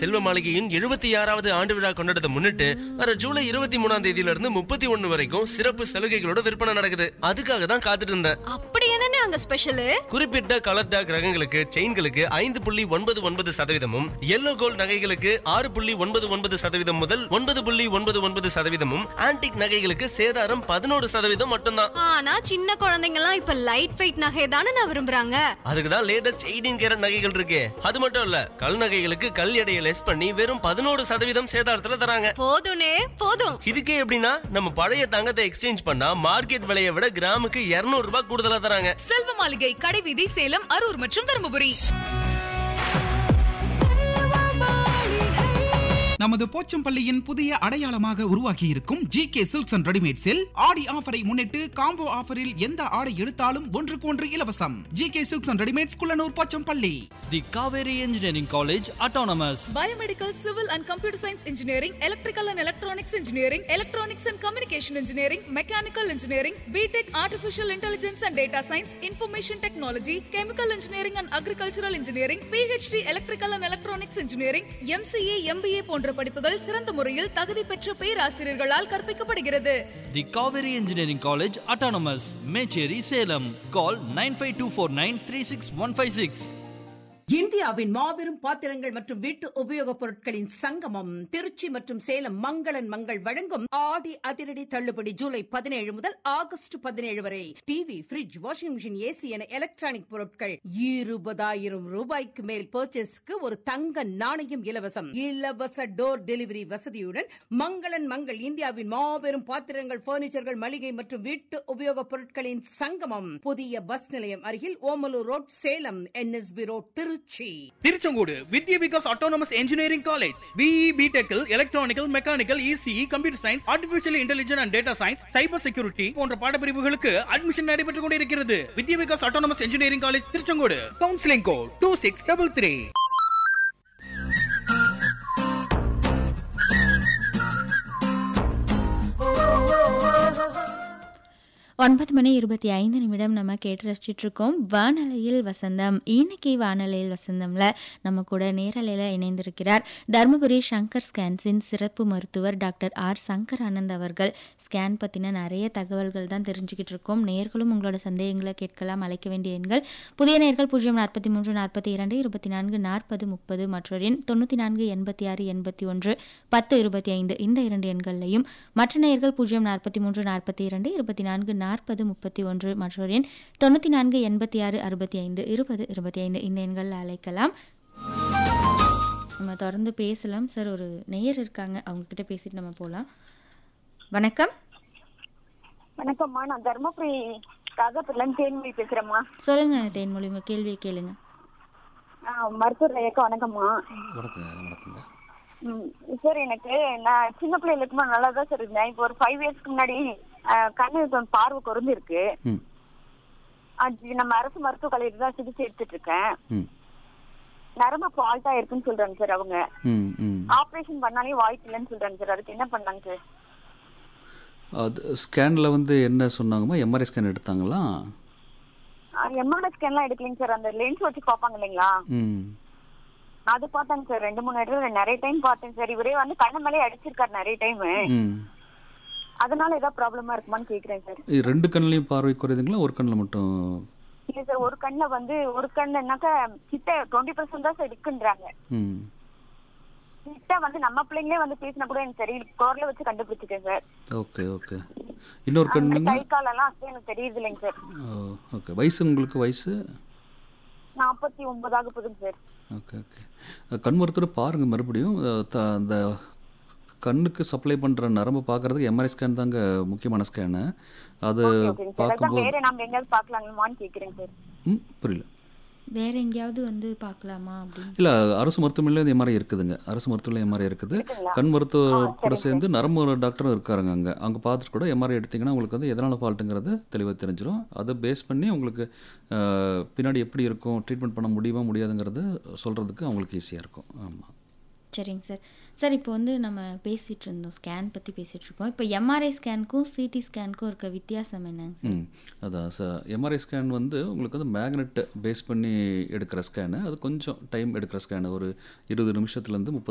செல்வ மாளிகையின் எழுபத்தி ஆறாவது ஆண்டு விழா கொண்டாடத்தை முன்னிட்டு வர ஜூலை இருபத்தி மூணாம் தேதியில இருந்து முப்பத்தி ஒண்ணு வரைக்கும் சிறப்பு சலுகைகளோட விற்பனை நடக்குது அதுக்காக தான் காத்துட்டு இருந்தேன் அப்படி என்னன்னு அங்க ஸ்பெஷல் குறிப்பிட்ட கலர் டாக் ரகங்களுக்கு செயின்களுக்கு ஐந்து புள்ளி ஒன்பது ஒன்பது சதவீதமும் எல்லோ கோல்ட் நகைகளுக்கு ஆறு புள்ளி ஒன்பது ஒன்பது சதவீதம் முதல் ஒன்பது புள்ளி ஒன்பது ஒன்பது சதவீதமும் ஆன்டிக் நகைகளுக்கு சேதாரம் பதினோரு சதவீதம் மட்டும்தான் ஆனா சின்ன குழந்தைங்க எல்லாம் இப்ப லைட் வெயிட் நகை தானே நான் விரும்புறாங்க அதுக்கு தான் லேட்டஸ்ட் எயிட்டீன் கேரட் நகைகள் இருக்கு அது மட்டும் இல்ல கல் நகைகளுக்கு கல் எடையை லெஸ் பண்ணி வெறும் பதினோரு சதவீதம் சேதாரத்துல தராங்க போதும்னே போதும் இதுக்கே எப்படின்னா நம்ம பழைய தங்கத்தை எக்ஸ்சேஞ்ச் பண்ணா மார்க்கெட் விலையை விட கிராமுக்கு 200 ரூபாய் கூடுதலா தராங்க செல்வ மாளிகை கடைவீதி சேலம் அரூர் மற்றும் தருமபுரி நமது போச்சம்பள்ளியின் புதிய அடையாளமாக உருவாகி இருக்கும் ஜி கே சில்க்ஸ் அண்ட் ரெடிமேட்ஸில் ஆடி ஆஃபரை முன்னிட்டு காம்போ ஆஃபரில் எந்த ஆடை எடுத்தாலும் ஒன்றுக்கு ஒன்று இலவசம் G K silks and readymades Kullanur Pochampalli The Kaveri Engineering College Autonomous. Biomedical civil and computer science engineering electrical and electronics engineering electronics and communication engineering mechanical engineering B Tech artificial intelligence and data science information technology chemical engineering and agricultural engineering PhD electrical and electronics engineering MCA MBA போன்ற படிப்புகள் சிறந்த முறையில் தகுதி பெற்ற பேராசிரியர்களால் கற்பிக்கப்படுகிறது The Kaveri Engineering College Autonomous. Mecheri Salem. Call 95249 36156. இந்தியாவின் மாபெரும் பாத்திரங்கள் மற்றும் வீட்டு உபயோகப் பொருட்களின் சங்கமம் திருச்சி மற்றும் சேலம் மங்களன் மங்கள் வழங்கும் ஆடி அதிரடி தள்ளுபடி ஜூலை பதினேழு முதல் ஆகஸ்ட் பதினேழு வரை TV fridge washing machine AC என எலக்ட்ரானிக் பொருட்கள் இருபதாயிரம் ரூபாய்க்கு மேல் பர்ச்சேஸ்க்கு ஒரு தங்க நாணயம் இலவசம் இலவச டோர் டெலிவரி வசதியுடன் மங்களன் மங்கள் இந்தியாவின் மாபெரும் பாத்திரங்கள் பர்னிச்சர்கள் மளிகை மற்றும் வீட்டு உபயோகப் பொருட்களின் சங்கமம் புதிய பஸ் நிலையம் அருகில் Omalur road Salem NSB road Trichy Tiruchengode Vidya Vikas autonomous engineering college BE பிடெக்கில் electronical mechanical ECE computer science artificial intelligence and data science cyber security போன்ற பாடப்பிரிவுகளுக்கு அட்மிஷன் நடைபெற்றுக் கொண்டிருக்கிறது Vidya Vikas autonomous engineering college Tiruchengode counselling code two six double three ஒன்பது மணி இருபத்தி ஐந்து நிமிடம் நம்ம கேட்டு ரசிச்சிட்டு இருக்கோம் வானலையில் வசந்தம் இன்னைக்கு வானலையில் வசந்தம்ல நம்ம கூட நேரலையில் இணைந்திருக்கிறார் தருமபுரி சங்கர் ஸ்கேன்ஸின் சிறப்பு மருத்துவர் டாக்டர் ஆர் சங்கர் ஆனந்த் அவர்கள் ஸ்கேன் பற்றின நிறைய தகவல்கள் தான் தெரிஞ்சுக்கிட்டு இருக்கோம் நேர்களும் உங்களோட சந்தேகங்களை கேட்கலாம் அழைக்க வேண்டிய எண்கள் புதிய நேர்கள் பூஜ்ஜியம் நாற்பத்தி மூன்று நாற்பத்தி இரண்டு இருபத்தி நான்கு நாற்பது முப்பது மற்றொரு எண் தொண்ணூற்றி நான்கு எண்பத்தி ஆறு எண்பத்தி ஒன்று பத்து இருபத்தி ஐந்து இந்த இரண்டு எண்கள்லையும் மற்ற நேர்கள் பூஜ்ஜியம் நாற்பத்தி மூன்று நாற்பத்தி இரண்டு இருபத்தி நான்கு நாற்பது முப்பத்தி ஒன்று மற்றொரு எண் தொண்ணூற்றி நான்கு எண்பத்தி ஆறு அறுபத்தி ஐந்து இருபது இருபத்தி ஐந்து இந்த எண்களில் அழைக்கலாம் நம்ம தொடர்ந்து பேசலாம் சார் ஒரு நேயர் இருக்காங்க அவங்க கிட்ட பேசிட்டு நம்ம போகலாம் வணக்கம் வணக்கம்மா நான் தர்மபுரி ராகபுரிலேருந்து தேன்மொழி பேசுறேம்மா சொல்லுங்க தேன்மொழி உங்க கேள்வியை கேளுங்க ஆ, மருத்துவர் ஐயாக்கா வணக்கம்மா வணக்கங்க வணக்கங்க ம், சார் எனக்கு நான் சின்ன பிள்ளைல இருக்கும்போது நல்லா தான் சார் இருந்தேன் இப்போ ஒரு ஃபைவ் இயர்ஸ்க்கு முன்னாடி ஆ, கண்ணு கொஞ்சம் பார்வை குறைஞ்சிருக்கு ம் அது நம்ம அரசு மருத்துவக் கல்லூரியில் தான் சிகிச்சை எடுத்துட்டு இருக்கேன் ம் நரம்பு ஃபால்ட்டா இருக்குன்னு சொல்றாங்க சார் அவங்க ம் ம் ஆபரேஷன் பண்ணாலே வாய்ப்பு இல்லைன்னு சொல்றாங்க சார் அதுக்கு என்ன பண்ணாங்க சார் அது ஸ்கேனில் வந்து என்ன சொன்னாங்கம்மா எம்ஆர்ஐ ஸ்கேன் எடுத்தாங்களா எம்ஆர்ஐ ஸ்கேன்லாம் எடுக்கலைங்க சார் அந்த லென்ஸ் வச்சு பார்ப்பாங்க இல்லைங்களா ம் அது பார்த்தாங்க சார் ரெண்டு மூணு இடத்துல நிறைய டைம் பார்த்தேன் சார் இவரே வந்து கண்ணு மேலே அடிச்சிருக்காரு நிறைய டைம் ம் அதனால ஏதாவது ப்ராப்ளமா இருக்குமான்னு கேக்குறேன் சார் இது ரெண்டு கண்ணுலையும் பார்வை குறையுதுங்களா ஒரு கண்ணில் மட்டும் இல்ல சார் ஒரு கண்ணுல வந்து ஒரு கண்ணுனாக்கா கிட்ட டுவெண்ட்டி பர்சன்ட் தான் சார் இருக்குன்றாங்க ம் கிட்ட வந்து நம்ம பிள்ளைங்களே வந்து பேசினா கூட எனக்கு தெரியல குரல வச்சு கண்டுபிடிச்சிட்டேன் சார் ஓகே ஓகே இன்னொரு அந்த கண்ணுங்க கை காலெல்லாம் அசையும் எனக்கு தெரியுது இல்லைங்க சார் ஓகே வயசு உங்களுக்கு வயசு நாற்பத்தி ஒன்பதாக போதுங்க சார் ஓகே ஓகே கண் மருத்துவர் பாருங்கள் மறுபடியும் அஹ், த- அந்த கண்ணுக்கு சப்ளை பண்ணுற நரம்பு பார்க்குறதுக்கு எம்ஆர்ஐ ஸ்கேன் தாங்க முக்கியமான ஸ்கேனு அது ஓகே ஓகேங்க சார் அதான் பார்க்கும்போது வேற நம்ம எங்கேயாவது பார்க்கலாங்களான்னு கேக்குறேங்க சார் ம் புரியல வேற எங்கேயாவது வந்து பார்க்கலாமா அப்படின்னு இல்லை அரசு மருத்துவமனையில் எம்ஆர்ஐ இருக்குதுங்க அரசு மருத்துவமனையில் எம்ஆர்ஐ இருக்குது கண் மருத்துவர் கூட சேர்ந்து நரம்பு டாக்டரும் இருக்காருங்க அங்கே அங்கே பார்த்துட்டு கூட எம்ஆர்ஐ எடுத்தீங்கன்னா உங்களுக்கு வந்து எதனால் ஃபால்ட்டுங்கிறது தெளிவாக தெரிஞ்சிடும் அதை பேஸ் பண்ணி உங்களுக்கு அஹ், பின்னாடி எப்படி இருக்கும் ட்ரீட்மெண்ட் பண்ண முடியுமா முடியாதுங்கிறது சொல்கிறதுக்கு அவங்களுக்கு ஈஸியாக இருக்கும் ஆமாம் சரிங்க சார் சார் இப்போ வந்து நம்ம பேசிகிட்டு இருந்தோம் ஸ்கேன் பற்றி பேசிகிட்டு இருக்கோம் இப்போ எம்ஆர்ஐ ஸ்கேனுக்கும் சிடி ஸ்கேனுக்கும் இருக்க வித்தியாசம் என்னங்க சார் ம் அதான் சார் எம்ஆர்ஐ ஸ்கேன் வந்து உங்களுக்கு வந்து மேக்னெட் பேஸ் பண்ணி எடுக்கிற ஸ்கேனு அது கொஞ்சம் டைம் எடுக்கிற ஸ்கேனு ஒரு இருபது நிமிஷத்துலேருந்து முப்பது